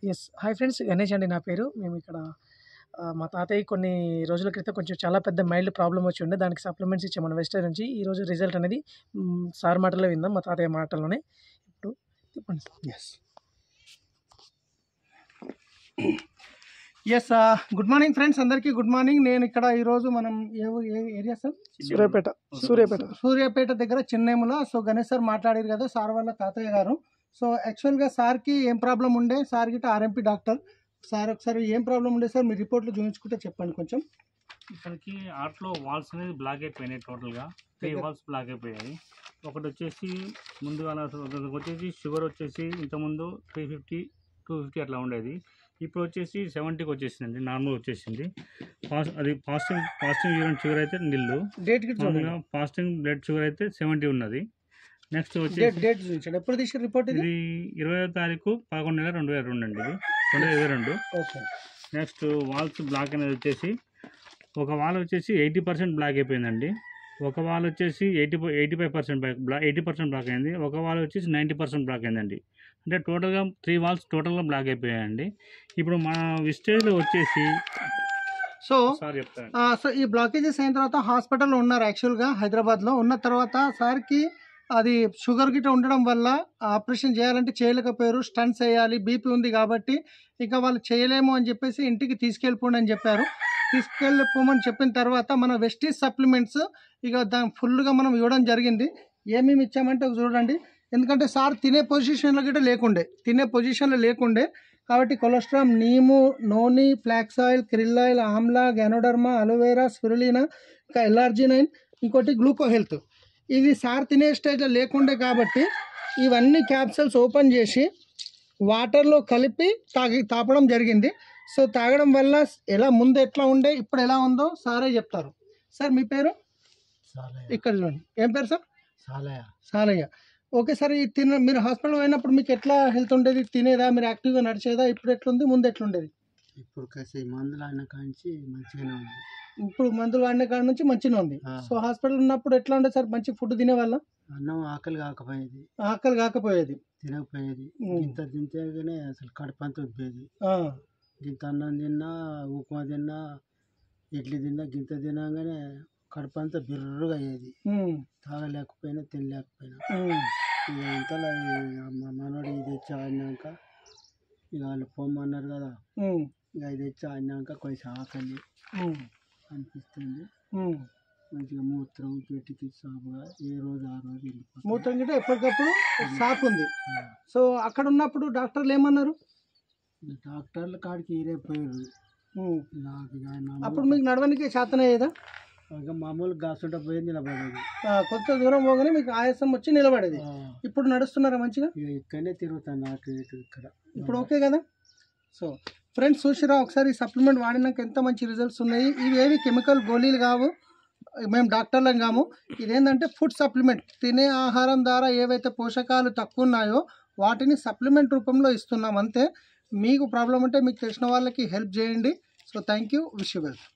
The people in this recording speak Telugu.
ఎస్ హాయ్ ఫ్రెండ్స్ గణేష్ అండి నా పేరు మేము ఇక్కడ ఆ, మా తాతయ్య కొన్ని రోజుల క్రితం కొంచెం చాలా పెద్ద మైల్డ్ ప్రాబ్లం వచ్చి ఉండే దానికి సప్లిమెంట్స్ ఇచ్చాం మన వెస్టర్ నుంచి ఈ రోజు రిజల్ట్ అనేది మ్, సార్ మాటల్లో విందాం మా తాతయ్య మాటల్లోనే ఇప్పుడు చెప్పండి sir yes yes good morning friends అందరికీ గుడ్ మార్నింగ్ నేను ఇక్కడ ఈరోజు మనం ఏ ఊ- ఏ ఏరియా సార్ సూర్యాపేట సూర్యాపేట సూర్యాపేట దగ్గర చెన్నైముల సో గణేష్ సార్ మాట్లాడారు కదా సార్ వాళ్ళ తాతయ్య గారు సో యాక్చువల్గా సార్కి ఏం ప్రాబ్లం ఉండే సార్ గిట్ట ఆర్ఎంపీ డాక్టర్ సార్ ఒకసారి ఏం ప్రాబ్లం ఉండే సార్ మీ రిపోర్ట్లు చూపించుకుంటే చెప్పండి కొంచెం ఇక్కడికి ఆర్ట్లో వాల్స్ అనేది బ్లాక్ అయిపోయినాయి టోటల్గా త్రీ Okay. వాల్స్ బ్లాక్ అయిపోయాయి ఒకటి వచ్చేసి ముందుగా వచ్చేసి షుగర్ వచ్చేసి ఇంతకుముందు త్రీ ఫిఫ్టీ టూ ఫిఫ్టీ అట్లా ఉండేది ఇప్పుడు వచ్చేసి సెవెంటీకి వచ్చేసింది నార్మల్ వచ్చేసింది ఫాస్ట్ అది ఫాస్టింగ్ ఫాస్టింగ్ యూరిన్ షుగర్ అయితే నిల్లు డేట్ గిట్ చూడండి మామూలుగా ఫాస్టింగ్ బ్లడ్ షుగర్ అయితే సెవెంటీ ఉన్నది నెక్స్ట్ డేట్ వచ్చేసి డేట్ చూపించండి ఎప్పుడు తీసిన రిపోర్ట్ ఇది ఇది ఇరవై తారీఖు పదకొండు నెల రెండు వేల రెండు అండి ఇది రెండు వేల ఇరవై రెండు ఓకే నెక్స్ట్ వాల్స్ బ్లాక్ అనేది వచ్చేసి ఒక వాల్ వచ్చేసి ఎయిటీ పర్సెంట్ బ్లాక్ అయిపోయిందండి ఒక వాల్ వచ్చేసి eighty eighty five percent block block eighty percent block అయింది ఒక వాల్ వచ్చేసి నైంటీ పర్సెంట్ బ్లాక్ అయిందండి అంటే టోటల్గా త్రీ వాల్స్ టోటల్గా బ్లాక్ అయిపోయాయండి ఇప్పుడు మా విస్టేజ్లో వచ్చేసి సో సార్ చెప్తాను ఆ, సో ఈ బ్లాకేజెస్ అయిన తర్వాత హాస్పిటల్లో ఉన్నారు యాక్చువల్గా హైదరాబాద్లో ఉన్న తర్వాత సార్కి అది షుగర్ గిట్ట ఉండడం వల్ల ఆపరేషన్ చేయాలంటే చేయలేకపోయారు స్టంట్స్ వేయాలి బీపీ ఉంది కాబట్టి ఇక వాళ్ళు చేయలేము అని చెప్పేసి ఇంటికి తీసుకెళ్ళిపోండి అని చెప్పారు తీసుకెళ్ళిపోమని చెప్పిన తర్వాత మన వెస్టీజ్ సప్లిమెంట్స్ ఇక దాని ఫుల్గా మనం ఇవ్వడం జరిగింది ఏమేమి ఇచ్చామంటే ఒక చూడండి ఎందుకంటే సార్ తినే పొజిషన్లో గిట్ట లేకుండే తినే పొజిషన్లో లేకుండే కాబట్టి కొలెస్ట్రాల్ నీము noni flax oil krill oil amla ganoderma aloe vera spirulina ఇంకా ఎల్ఆర్జినైన్ ఇంకోటి గ్లూకో హెల్త్ ఇది సార్ తినే స్టేజ్లో లేకుండే కాబట్టి ఇవన్నీ క్యాప్సల్స్ ఓపెన్ చేసి వాటర్లో కలిపి తాగి తాపడం జరిగింది సో తాగడం వల్ల ఎలా ముందు ఎట్లా ఉండే ఇప్పుడు ఎలా ఉందో సారే చెప్తారు సార్ మీ పేరు ఇక్కడ చూడండి ఏం పేరు సార్ సాలయ్య ఓకే సార్ ఈ తిన మీరు హాస్పిటల్ పోయినప్పుడు మీకు ఎట్లా హెల్త్ ఉండేది తినేదా మీరు యాక్టివ్గా నడిచేదా ఇప్పుడు ఎట్లుంది ముందు ఎట్లుండేది ఇప్పుడు కాసి మందులు ఆడిన కాంచి మంచిగానే ఉంది ఇప్పుడు మందులు వాడిన కాడ నుంచి మంచిగా ఉంది ఆ. సో హాస్పిటల్ ఉన్నప్పుడు ఎట్లా ఉండేది సార్ మంచి ఫుడ్ తినేవాళ్ళ అన్నం ఆకలి కాకపోయేది ఆకలి కాకపోయేది తినకపోయేది ఉమ్. ఇంత తింటేగానే అసలు కడుపు అంత ఉబ్బేది ఆ, ఇంత అన్నం తిన్నా ఉప్మా తిన్నా ఇడ్లీ తిన్నా గింత తినగానే కడుపు అంతా బిర్రుగా అయ్యేది ఉమ్, తాగలేకపోయినా తినలేకపోయినా ఉమ్, ఇక ఇంతలో ఈ మా మనోడు ఇది తెచ్చి ఆడినాక ఇక వాళ్ళు పొమ్మన్నారు కదా ఉమ్, ఇక ఇది తెచ్చి ఆడినాక కొంచెం ఆకలి ఉమ్, అనిపిస్తుంది ఉమ్. మంచిగా మూత్రం పెటికి సాపుగా ఏ రోజు ఆ రోజు వెళ్ళిపోతుంది మూత్రం గిట్ట ఎప్పటికప్పుడు సాఫ్ ఉంది ఆ. సో అక్కడ ఉన్నప్పుడు డాక్టర్లు ఏమన్నారు డాక్టర్ల కాడికి ఈరే పోయారు ఉమ్. నాకు ఇక మామూలు- అప్పుడు మీకు నడవడానికి చేతన అయ్యేదా ఇక మామూలు గాసుంట పోయి నిలబడేది ఆ, కొంత దూరం పోగానే మీకు ఆయాసం వచ్చి నిలబడేది ఆ, ఇప్పుడు నడుస్తున్నారా మంచిగా ఇక ఇక్కడనే తిరుగుతాను అటు ఇటు ఇక్కడ ఇప్పుడు ఓకే కదా సో ఫ్రెండ్స్ చూసిరా ఒకసారి సప్లిమెంట్ వాడినాక ఎంత మంచి రిజల్ట్స్ ఉన్నాయి ఇవి ఏవి కెమికల్ గోళీలు కావు మేము డాక్టర్లం కాము ఇదేంటంటే ఫుడ్ సప్లిమెంట్ తినే ఆహారం ద్వారా ఏవైతే పోషకాలు తక్కువ ఉన్నాయో వాటిని సప్లిమెంట్ రూపంలో ఇస్తున్నాం అంతే మీకు ప్రాబ్లం ఉంటే మీకు తెలిసిన వాళ్ళకి హెల్ప్ చేయండి so thank you wish you well